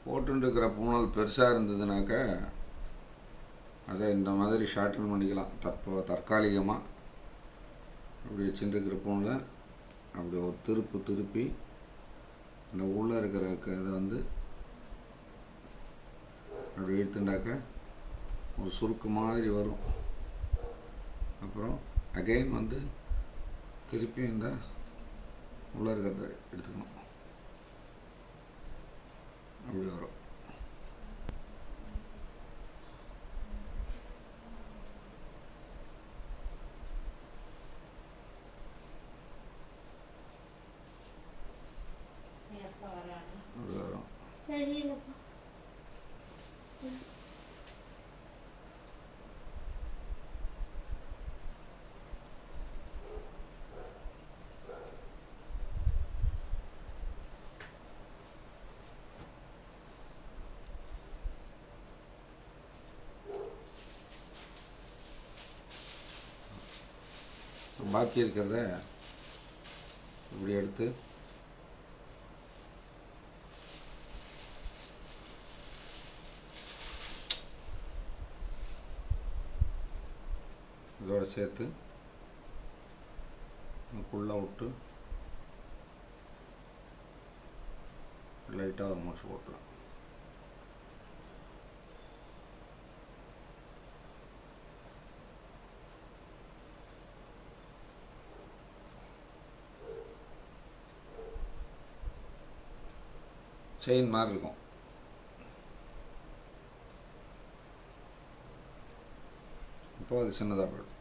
போட்டுருக்கிற பூனல் பெருசாக இருந்ததுனாக்கா அதை இந்த மாதிரி ஷார்டன் பண்ணிக்கலாம் தற்போ தற்காலிகமாக அப்படி வச்சுருக்கிற பூனை அப்படி ஒரு திருப்பு திருப்பி இந்த உள்ளே இருக்கிற க- இதை வந்து அப்படி இழுத்துண்டாக்கா ஒரு சுருக்கு மாதிரி வரும் அப்புறம் அகைன் வந்து திருப்பி இந்த உள்ளே இருக்கிறத எடுத்துக்கணும் அப்படி வரும் எப்போ வராங்க அப்படி வரும் தெரியலப்பா பாக்கி இருக்கிறத இப்படி எடுத்து இதோட சேர்த்து ஃபுல்லாக விட்டு லைட்டாக ஒரு முடிச்சு போட்டலாம் செயின் மாதிரி இருக்கும் இப்போ அது சின்னதாக போயிடும்